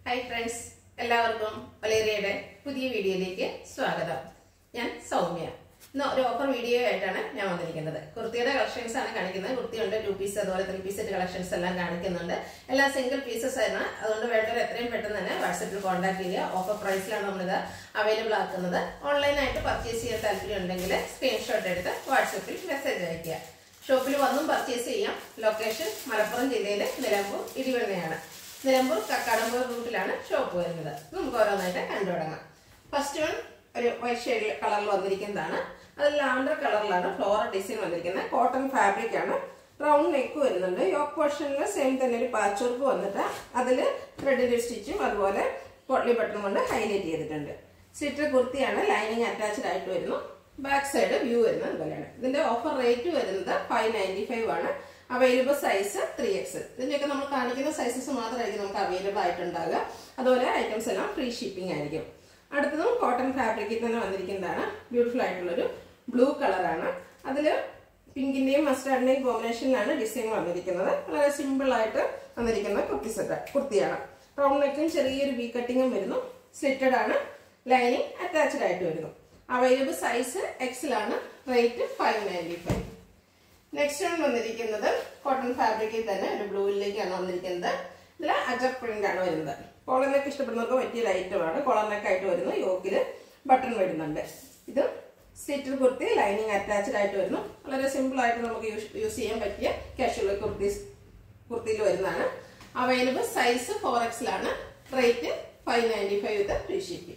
hi friends എല്ലാവർക്കും വലേറിയയുടെ പുതിയ വീഡിയോയിലേക്ക് സ്വാഗതം ഞാൻ സൗമ്യ ഇന്ന് ഒരു ഓഫർ വീഡിയോ ആയിട്ടാണ് ഞാൻ വന്നിരിക്കുന്നത് കുർത്തിയുടെ കളക്ഷൻസ് ആണ് കാണിക്കുന്നത് കുർത്തിയുണ്ട് ടു പീസ് അതുപോലെ ത്രീ പീസ് സെറ്റ് കളക്ഷൻസ് എല്ലാം കാണിക്കുന്നുണ്ട് എല്ലാം സിംഗിൾ പീസസ് ആണ് അതുകൊണ്ട് വേണ്ടവർ എത്രയും പെട്ടെന്ന് തന്നെ വാട്സപ്പിൽ കോൺടാക്ട് ചെയ്യുക ഓഫർ പ്രൈസിലാണ് നമ്മളിത് അവൈലബിൾ ആക്കുന്നത് ഓൺലൈനായിട്ട് പർച്ചേസ് ചെയ്യാൻ താല്പര്യം ഉണ്ടെങ്കിൽ സ്ക്രീൻഷോട്ട് എടുത്ത് വാട്സപ്പിൽ മെസ്സേജ് അയയ്ക്കുക ഷോപ്പിൽ വന്നും പർച്ചേസ് ചെയ്യാം ലൊക്കേഷൻ മലപ്പുറം ജില്ലയിലെ നിലമ്പൂർ ഇടിവണ്ണയാണ് നിലമ്പൂർ കക്കാടമ്പൂർ റൂട്ടിലാണ് ഷോപ്പ് വരുന്നത് നമുക്ക് ഓരോന്നായിട്ട് കണ്ടു തുടങ്ങാം ഫസ്റ്റ് വൺ ഒരു വൈറ്റ് ഷെയ്ഡ് കളറിൽ വന്നിരിക്കുന്നതാണ് അത് ലാവൻഡർ കളറിലാണ് ഫ്ലോറൽ ഡിസൈൻ വന്നിരിക്കുന്നത് കോട്ടൺ ഫാബ്രിക് ആണ് റൗണ്ട് നെക്ക് വരുന്നുണ്ട് യോക്ക് പോർഷനിൽ സെയിം തന്നെ ഒരു പാച്ച് വർക്ക് വന്നിട്ട് അതിൽ ത്രെഡിന്റെ സ്റ്റിച്ചും അതുപോലെ പൊട്ട്ലി ബട്ടൺ കൊണ്ട് ഹൈലൈറ്റ് ചെയ്തിട്ടുണ്ട് സ്ലിറ്റർ കുർത്തിയാണ് ലൈനിങ് അറ്റാച്ച്ഡ് ആയിട്ട് വരുന്നു ബാക്ക് സൈഡ് വ്യൂ വരുന്നത് ഇതുപോലെയാണ് ഇതിന്റെ ഓഫർ റേറ്റ് വരുന്നത് ഫൈവ് നയൻറ്റി ഫൈവ് ആണ് അവൈലബിൾ സൈസ് ത്രീ എക്സ് ഇതിന്റെയൊക്കെ നമ്മൾ കാണിക്കുന്ന സൈസസ് മാത്രമായിരിക്കും നമുക്ക് അവൈലബിൾ ആയിട്ടുണ്ടാകുക അതുപോലെ ഐറ്റംസ് എല്ലാം ഫ്രീ ഷിപ്പിംഗ് ആയിരിക്കും അടുത്തതും കോട്ടൺ ഫാബ്രിക്കിൽ തന്നെ വന്നിരിക്കുന്നതാണ് ബ്യൂട്ടിഫുൾ ആയിട്ടുള്ളൊരു ബ്ലൂ കളറാണ് അതിൽ പിങ്കിന്റെയും മസ്റ്റാർഡിന്റെയും കോമ്പിനേഷനിലാണ് ഡിസൈൻ വന്നിരിക്കുന്നത് വളരെ സിമ്പിൾ ആയിട്ട് വന്നിരിക്കുന്ന കുർത്തി സെറ്റ് കുർത്തിയാണ് റൗണ്ട് നെക്കും ചെറിയൊരു വി കട്ടിങ്ങും വരുന്നു സ്ലിറ്റഡ് ആണ് ലൈനിങ് അറ്റാച്ച്ഡ് ആയിട്ട് വരുന്നു അവൈലബിൾ സൈസ് എക്സിലാണ് rate five ninety five next one വന്നിരിക്കുന്നത് കോട്ടൺ ഫാബ്രിക്കിൽ തന്നെ ഒരു ബ്ലൂവിലേക്കാണ് വന്നിരിക്കുന്നത് ഇതിൽ അജർ പ്രിന്റ് ആണ് വരുന്നത് കോളർ നെക്ക് ഇഷ്ടപ്പെടുന്നവർക്ക് പറ്റിയ ഐറ്റമാണ് കോളർ നെക്ക് ആയിട്ട് വരുന്നു യോക്കിൽ ബട്ടൺ വരുന്നുണ്ട് ഇത് സ്ലിറ്റർ കുർത്തി ലൈനിങ് അറ്റാച്ച്ഡ് ആയിട്ട് വരുന്നു വളരെ സിമ്പിൾ ആയിട്ട് നമുക്ക് യൂസ് ചെയ്യാൻ പറ്റിയ കാഷ്വൽ കുർത്തി കുർത്തിയിൽ വരുന്നതാണ് അവൈലബിൾ സൈസ് ഫോർ എക്സിലാണ് rate five ninety five with free shipping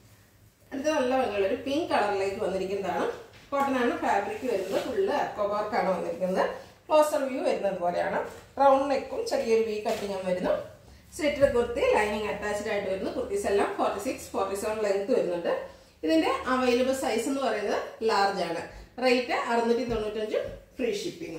അടുത്ത നല്ല ഭംഗിയുള്ള ഒരു പിങ്ക് കളറിലേക്ക് വന്നിരിക്കുന്നതാണ് കോട്ടൺ ആണ് ഫാബ്രിക് വരുന്നത് ഫുള്ള് അക്കോബാർക്കാണ് വന്നിരിക്കുന്നത് ക്ലോസർ വ്യൂ വരുന്നത് പോലെയാണ് റൗണ്ട് നെക്കും ചെറിയൊരു വി കട്ടിങ്ങും വരുന്നു സ്ലിറ്റർ കുർത്തി ലൈനിങ് അറ്റാച്ച്ഡ് ആയിട്ട് വരുന്നു കുർത്തീസ് എല്ലാം forty six forty seven length വരുന്നുണ്ട് ഇതിന്റെ അവൈലബിൾ സൈസ് എന്ന് പറയുന്നത് ലാർജ് ആണ് റേറ്റ് അറുന്നൂറ്റി തൊണ്ണൂറ്റഞ്ചും ഫ്രീ ഷിപ്പിംഗും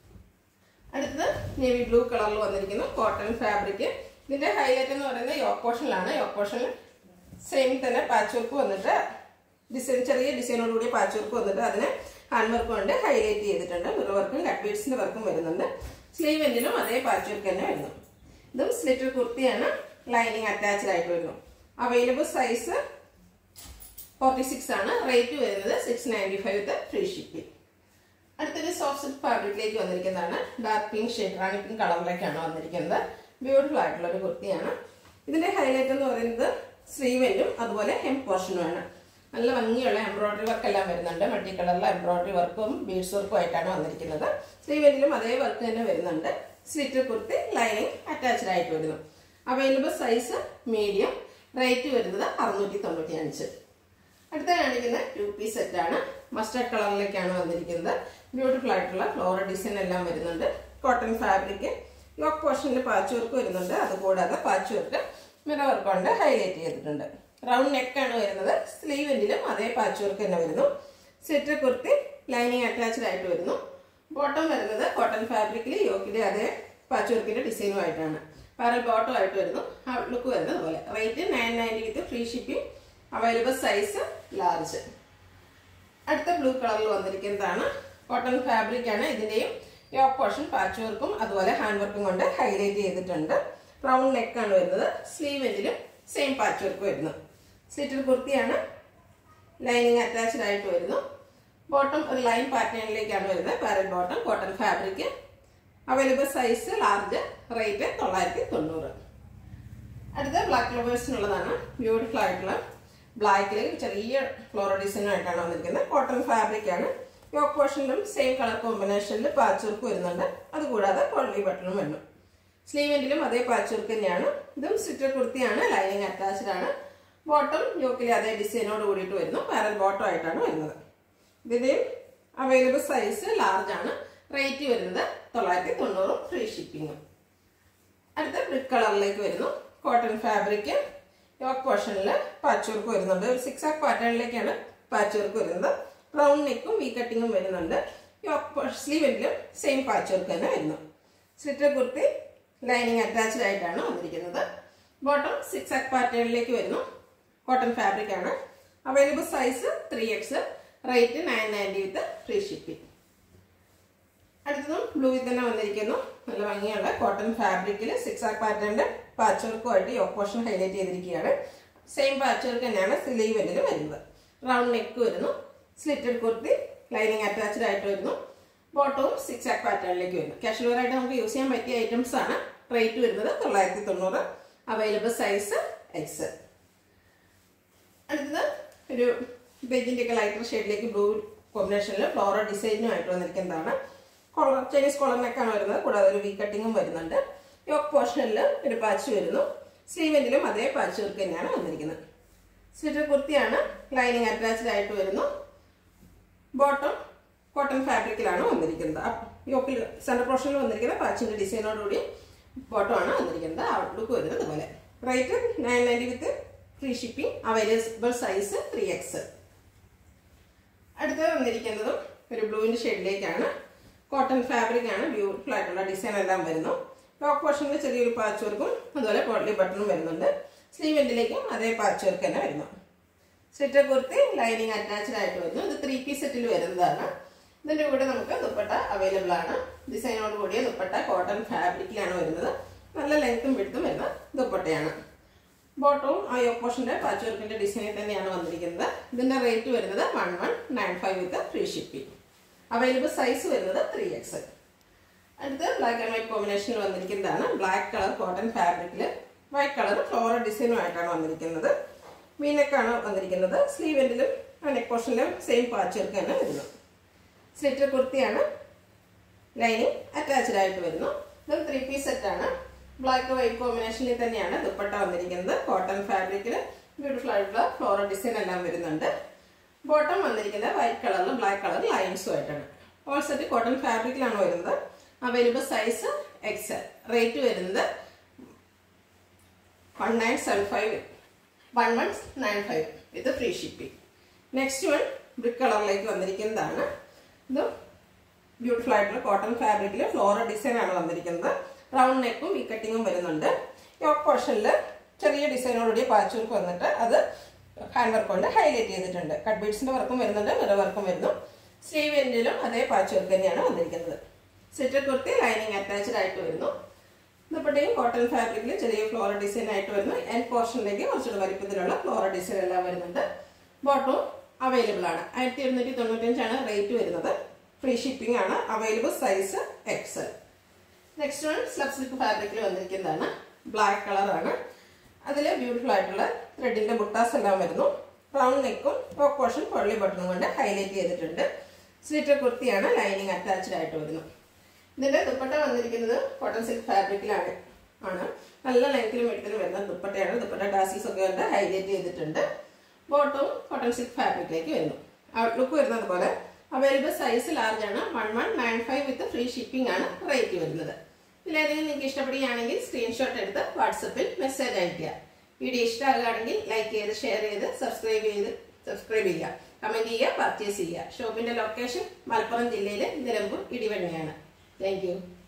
അടുത്തത് നേവി ബ്ലൂ കളറിൽ വന്നിരിക്കുന്നു കോട്ടൺ ഫാബ്രിക് ഇതിന്റെ ഹൈലൈറ്റ് എന്ന് പറയുന്നത് യോക്ക് പോർഷനിലാണ് യോക്ക് പോർഷനിൽ സെയിം തന്നെ പാച്ച് വർക്ക് വന്നിട്ട് ഡിസൈൻ ചെറിയ ഡിസൈനോട് കൂടി പാച്ച് വർക്ക് വന്നിട്ട് അതിന് ഹാൻഡ് വർക്ക് കൊണ്ട് ഹൈലൈറ്റ് ചെയ്തിട്ടുണ്ട് മിറർ വർക്കും കട്ട് ബീഡ്സിന്റെ വർക്കും വരുന്നുണ്ട് സ്ലീവ് എൻഡിലും അതേ പാച്ച് വർക്ക് തന്നെ വരുന്നു ഇതും സ്ലിറ്റർ കുർത്തിയാണ് ലൈനിങ് അറ്റാച്ച്ഡ് ആയിട്ട് വരുന്നു അവൈലബിൾ സൈസ് ഫോർട്ടി സിക്സ് ആണ് റേറ്റ് വരുന്നത് six ninety five with free shipping അടുത്തൊരു സോഫ്റ്റ് സിൽക്ക് ഫാബ്രിക്കിലേക്ക് വന്നിരിക്കുന്നതാണ് dark pink shade Rani pink കളറിലേക്കാണ് വന്നിരിക്കുന്നത് ബ്യൂട്ടിഫുൾ ആയിട്ടുള്ള ഒരു കുർത്തിയാണ് ഇതിന്റെ ഹൈലൈറ്റ് എന്ന് പറയുന്നത് സ്ലീവെല്ലും അതുപോലെ ഹെം പോർഷനുമാണ് നല്ല ഭംഗിയുള്ള എംബ്രോയിഡറി വർക്ക് എല്ലാം വരുന്നുണ്ട് മൾട്ടി കളറിലെ എംബ്രോയിഡറി വർക്കും ബീഡ്സ് വർക്കും ആയിട്ടാണ് വന്നിരിക്കുന്നത് സ്ലീവെല്ലിലും അതേ വർക്ക് തന്നെ വരുന്നുണ്ട് സ്ലിറ്റർ കുർത്തി ലൈനിങ് അറ്റാച്ച്ഡ് ആയിട്ട് വരുന്നു അവൈലബിൾ സൈസ് മീഡിയം റേറ്റ് വരുന്നത് അറുന്നൂറ്റി തൊണ്ണൂറ്റി അഞ്ച് അടുത്ത കാണിക്കുന്ന ടു പീസ് സെറ്റ് ആണ് മസ്റ്റർഡ് കളറിലേക്കാണ് വന്നിരിക്കുന്നത് ബ്യൂട്ടിഫുൾ ആയിട്ടുള്ള ഫ്ലോറൽ ഡിസൈൻ എല്ലാം വരുന്നുണ്ട് കോട്ടൺ ഫാബ്രിക് യോക്ക് പോർഷനിൽ പാച്ച് വർക്ക് വരുന്നുണ്ട് അതുകൂടാതെ പാച്ച് വർക്ക് മിറർ വർക്ക് കൊണ്ട് ഹൈലൈറ്റ് ചെയ്തിട്ടുണ്ട് റൗണ്ട് നെക്കാണ് വരുന്നത് സ്ലീവെന്റിലും അതേ പാച്ച് വർക്ക് തന്നെ വരുന്നു സെറ്റ് കുർത്തി ലൈനിങ് അറ്റാച്ച്ഡ് ആയിട്ട് വരുന്നു ബോട്ടം വരുന്നത് കോട്ടൺ ഫാബ്രിക്കിൽ യോക്കിന്റെ അതേ പാച്ച് വർക്കിന്റെ ഡിസൈനുമായിട്ടാണ് പാരൽ ബോട്ടം ആയിട്ട് വരുന്നു ലുക്ക് വരുന്നത് പോലെ rate nine ninety with free shipping available size large അടുത്ത ബ്ലൂ കളറിൽ വന്നിരിക്കുന്നതാണ് കോട്ടൺ ഫാബ്രിക് ആണ് ഇതിന്റെയും യോക്ക് പോർഷൻ പാച്ച് വർക്കും അതുപോലെ ഹാൻഡ് വർക്കും കൊണ്ട് ഹൈലൈറ്റ് ചെയ്തിട്ടുണ്ട് റൗണ്ട് നെക്ക് ആണ് വരുന്നത് സ്ലീവ് എൻഡിലും സെയിം പാച്ച് വർക്ക് വരുന്നു സ്ലിറ്റർ കുർത്തിയാണ് ലൈനിങ് അറ്റാച്ച്ഡ് ആയിട്ട് വരുന്നു ബോട്ടം ഒരു ലൈൻ പാറ്റേണിലേക്കാണ് വരുന്നത് parallel bottom cotton fabric available size large rate തൊള്ളായിരത്തി തൊണ്ണൂറ് അടുത്ത ബ്ലാക്ക് ലവേഴ്സിനുള്ളതാണ് ബ്യൂട്ടിഫുൾ ആയിട്ടുള്ള ബ്ലാക്കിൽ ചെറിയ ഫ്ലോറൽ ഡിസൈൻ ആയിട്ടാണ് വന്നിരിക്കുന്നത് കോട്ടൺ ഫാബ്രിക് ആണ് യോക്ക് പോർഷനിലും സെയിം കളർ കോമ്പിനേഷനിൽ പാച്ച് വർക്ക് വരുന്നുണ്ട് അതുകൂടാതെ പൊള്ളി ബട്ടണും വരുന്നു സ്ലീവെന്റിലും അതേ പാച്ച് വർക്ക് തന്നെയാണ് ഇതും സ്റ്റിറ്റർ കുർത്തിയാണ് ലൈനിങ് അറ്റാച്ച്ഡ് ആണ് ബോട്ടം യോക്കിലെ അതേ ഡിസൈനോട് കൂടിയിട്ട് വരുന്നു പാരൽ ബോട്ടം ആയിട്ടാണ് വരുന്നത് ഇതിന്റെയും അവൈലബിൾ സൈസ് ലാർജ് ആണ് റേറ്റ് വരുന്നത് തൊള്ളായിരത്തി തൊണ്ണൂറും ഫ്രീ ഷിപ്പിങ്ങും അടുത്ത ബ്രിക്ക് കളറിലേക്ക് വരുന്നു കോട്ടൺ ഫാബ്രിക് യോക്ക് പോർഷനിൽ പാച്ച് വർക്ക് വരുന്നുണ്ട് ഒരു സിക്സ് ആക്ക് പാറ്റേണിലേക്കാണ് പാച്ച് വർക്ക് വരുന്നത് റൗണ്ട് നെക്കും വി കട്ടിങ്ങും വരുന്നുണ്ട് യോക്ക് സ്ലീവെങ്കിലും സെയിം പാച്ച് വർക്ക് തന്നെ വരുന്നു സ്ലിറ്റർ കുർത്തി ലൈനിങ് അറ്റാച്ച്ഡ് ആയിട്ടാണ് വന്നിരിക്കുന്നത് ബോട്ടം സിക്സ് ആക്ക് പാറ്റേണിലേക്ക് വരുന്നു കോട്ടൺ ഫാബ്രിക് ആണ് available size three X rate nine ninety with free shipping അടുത്തതും ബ്ലൂവിൽ തന്നെ വന്നിരിക്കുന്നു നല്ല ഭംഗിയുള്ള കോട്ടൺ ഫാബ്രിക്കിൽ സിക്സ് ആക്ക് പാറ്റേണിന്റെ പാച്ച് വർക്കുമായിട്ട് യോക്ക് പോർഷൻ ഹൈലൈറ്റ് ചെയ്തിരിക്കുകയാണ് സെയിം പാച്ച് വർക്ക് തന്നെയാണ് സ്ലീവെല്ലിൽ വരുന്നത് റൗണ്ട് നെക്ക് വരുന്നു സ്ലിറ്റഡ് കുർത്തി ലൈനിങ് അറ്റാച്ച്ഡ് ആയിട്ട് വരുന്നു ബോട്ടവും സിക്സ് ആക്ക് പാറ്റേണിലേക്ക് വരുന്നു കാഷ്വൽ ആയിട്ട് നമുക്ക് യൂസ് ചെയ്യാൻ പറ്റിയ ഐറ്റംസ് ആണ് റേറ്റ് വരുന്നത് തൊള്ളായിരത്തി തൊണ്ണൂറ് അവൈലബിൾ സൈസ് എക്സ് അടുത്തത് ഒരു ബെജിൻ്റെ ഒക്കെ ലൈറ്റർ ഷെയ്ഡിലേക്ക് ബ്ലൂ കോമ്പിനേഷനിൽ ഫ്ലോറൽ ഡിസൈനുമായിട്ട് വന്നിരിക്കുന്നതാണ് കോളർ ചൈനീസ് കോളർ നെക്കാണ് വരുന്നത് കൂടാതെ ഒരു വി കട്ടിങ്ങും വരുന്നുണ്ട് യോക്ക് പോർഷനിൽ ഒരു പാച്ച് വരുന്നു സ്ലീവെന്റിലും അതേ പാച്ച് വർക്ക് തന്നെയാണ് വന്നിരിക്കുന്നത് സ്ലിറ്റർ കുർത്തിയാണ് ലൈനിങ് അറ്റാച്ച്ഡ് ആയിട്ട് വരുന്നു ബോട്ടം കോട്ടൺ ഫാബ്രിക്കിലാണ് വന്നിരിക്കുന്നത് യോക്കിൽ സെൻറ്റർ പോർഷനിൽ വന്നിരിക്കുന്ന പാച്ചിൻ്റെ ഡിസൈനോടുകൂടി ബോട്ടം ആണ് വന്നിരിക്കുന്നത് ഔട്ട്ലുക്ക് വരുന്നത് ഇതുപോലെ rate nine ninety with free shipping available size three X അടുത്തത് വന്നിരിക്കുന്നതും ഒരു ബ്ലൂവിൻ്റെ ഷെയ്ഡിലേക്കാണ് കോട്ടൺ ഫാബ്രിക് ആണ് ബ്യൂട്ടിഫുൾ ആയിട്ടുള്ള ഡിസൈൻ എല്ലാം വരുന്നു ടോപ്പ് പോർഷനിൽ ചെറിയൊരു പാച്ച് വർക്കും അതുപോലെ പോട്ട്ലി ബട്ടണും വരുന്നുണ്ട് സ്ലീവ് എൻഡിലേക്കും അതേ പാച്ച് വർക്ക് തന്നെ വരുന്നു സ്ലിറ്റർ കുർത്തി ലൈനിങ് അറ്റാച്ച്ഡ് ആയിട്ട് വരുന്നു ഇത് ത്രീ പീസ് സെറ്റിൽ വരുന്നതാണ് ഇതിന്റെ കൂടെ നമുക്ക് ദുപ്പട്ട അവൈലബിൾ ആണ് ഡിസൈനോട് കൂടിയ ദുപ്പട്ട കോട്ടൺ ഫാബ്രിക്കിലാണ് വരുന്നത് നല്ല ലെങ്ത്തും വിടുത്തും വരുന്ന ദുപ്പട്ടയാണ് ബോട്ടവും ആ യോപ്പോഷന്റെ പാച്ച് വർക്കിന്റെ ഡിസൈനിൽ തന്നെയാണ് വന്നിരിക്കുന്നത് ഇതിന്റെ റേറ്റ് വരുന്നത് one one nine five with free shipping available size വരുന്നത് ത്രീ എക്സ് അടുത്ത് ബ്ലാക്ക് ആൻഡ് വൈറ്റ് കോമ്പിനേഷനിൽ വന്നിരിക്കുന്നതാണ് ബ്ലാക്ക് കളർ കോട്ടൺ ഫാബ്രിക്കിൽ വൈറ്റ് കളർ ഫ്ലോറൽ ഡിസൈനുമായിട്ടാണ് വന്നിരിക്കുന്നത് മീനക്കാണ് വന്നിരിക്കുന്നത് സ്ലീവ് എൻഡിലും നെക്ക് പോർഷനിലും സെയിം പാച്ച് വർക്ക് തന്നെ വരുന്നു സ്ലിറ്റർ കുർത്തിയാണ് ലൈനിങ് അറ്റാച്ച്ഡ് ആയിട്ട് വരുന്നു ഇത് ത്രീ പീസ് സെറ്റാണ് ബ്ലാക്ക് വൈറ്റ് കോമ്പിനേഷനിൽ തന്നെയാണ് ദുപ്പട്ട വന്നിരിക്കുന്നത് കോട്ടൺ ഫാബ്രിക്കിൽ ബ്യൂട്ടിഫുൾ ആയിട്ടുള്ള ഫ്ലോറൽ ഡിസൈൻ എല്ലാം വരുന്നുണ്ട് ബോട്ടം വന്നിരിക്കുന്നത് വൈറ്റ് കളറിലും ബ്ലാക്ക് കളർ ലൈൻസും ആയിട്ടാണ് ഓൾ സെറ്റ് കോട്ടൺ ഫാബ്രിക്കിലാണ് വരുന്നത് അവൈലബിൾ സൈസ് എക്സ് റേറ്റ് വരുന്നത് one nine seven five one one nine five ഇത് free shipping next one brick കളറിലേക്ക് വന്നിരിക്കുന്നതാണ് ഇത് ബ്യൂട്ടിഫുൾ ആയിട്ടുള്ള കോട്ടൺ ഫാബ്രിക്കിൽ ഫ്ലോറൽ ഡിസൈൻ ആണ് വന്നിരിക്കുന്നത് റൗണ്ട് നെക്കും വി കട്ടിങ്ങും വരുന്നുണ്ട് യോക്ക് പോർഷനിൽ ചെറിയ ഡിസൈനോടുകൂടി പാച്ച് വർക്ക് വന്നിട്ട് അത് ഹാൻഡ് വർക്ക് കൊണ്ട് ഹൈലൈറ്റ് ചെയ്തിട്ടുണ്ട് കട്ട് ബീഡ്സിന്റെ വർക്കും വരുന്നുണ്ട് മിറർ വർക്കും വരുന്നു സ്ലീവ് എൻഡിലും അതേ പാച്ച് വർക്ക് തന്നെയാണ് വന്നിരിക്കുന്നത് സിറ്റർ കുർത്തി ലൈനിങ് അറ്റാച്ച്ഡ് ആയിട്ട് വരുന്നു ദുപ്പട്ടയും കോട്ടൺ ഫാബ്രിക്കിൽ ചെറിയ ഫ്ലോറൽ ഡിസൈൻ ആയിട്ട് വരുന്നു എൻ പോർഷനിലേക്ക് കുറച്ചുകൂടി വലിപ്പത്തിലുള്ള ഫ്ലോറൽ ഡിസൈൻ എല്ലാം വരുന്നുണ്ട് ബോട്ടവും അവൈലബിൾ ആണ് ആയിരത്തി എഴുന്നൂറ്റി തൊണ്ണൂറ്റഞ്ചാണ് റേറ്റ് വരുന്നത് ഫ്രീ ഷിപ്പിംഗ് ആണ് available size XL next one slub silk ഫാബ്രിക്കിൽ വന്നിരിക്കുന്നതാണ് ബ്ലാക്ക് കളറാണ് അതിൽ ബ്യൂട്ടിഫുൾ ആയിട്ടുള്ള ത്രെഡിന്റെ ബുട്ടാസ് എല്ലാം വരുന്നു റൗണ്ട് നെക്കും ടോപ്പ് പോർഷൻ പൊള്ളി ബട്ടണും കൊണ്ട് ഹൈലൈറ്റ് ചെയ്തിട്ടുണ്ട് സ്ലിറ്റർ കുർത്തിയാണ് ലൈനിങ് അറ്റാച്ച്ഡ് ആയിട്ട് വരുന്നു ഇതിന്റെ ദുപ്പട്ട വന്നിരിക്കുന്നത് കോട്ടൺ സിൽക്ക് ഫാബ്രിക്കിലാണ് ആണ് നല്ല ലെങ്ത്തിലും എടുത്തിലും വരുന്ന ദുപ്പട്ടയാണ് ദുപ്പട്ട ഡാസീസ് ഒക്കെ കൊണ്ട് ഹൈലൈറ്റ് ചെയ്തിട്ടുണ്ട് ബോട്ടവും കോട്ടൺ സിൽക്ക് ഫാബ്രിക്കിലേക്ക് വരുന്നു ഔട്ട്ലുക്ക് വരുന്നത് പോലെ അവൈലബിൾ സൈസ് ലാർജ് ആണ് one one nine five with free shipping ആണ് റേറ്റ് വരുന്നത് ഇതിലേതെങ്കിലും നിങ്ങൾക്ക് ഇഷ്ടപ്പെടുകയാണെങ്കിൽ സ്ക്രീൻഷോട്ട് എടുത്ത് വാട്സപ്പിൽ മെസ്സേജ് അയയ്ക്കുക വീഡിയോ ഇഷ്ടമാകുകയാണെങ്കിൽ ലൈക്ക് ചെയ്ത് ഷെയർ ചെയ്ത് സബ്സ്ക്രൈബ് ചെയ്ത് സബ്സ്ക്രൈബ് ചെയ്യുക കമന്റ് ചെയ്യുക പർച്ചേസ് ചെയ്യുക ഷോപ്പിന്റെ ലൊക്കേഷൻ മലപ്പുറം ജില്ലയിലെ നിലമ്പൂർ ഇടിവണ്ണയാണ് താങ്ക് യു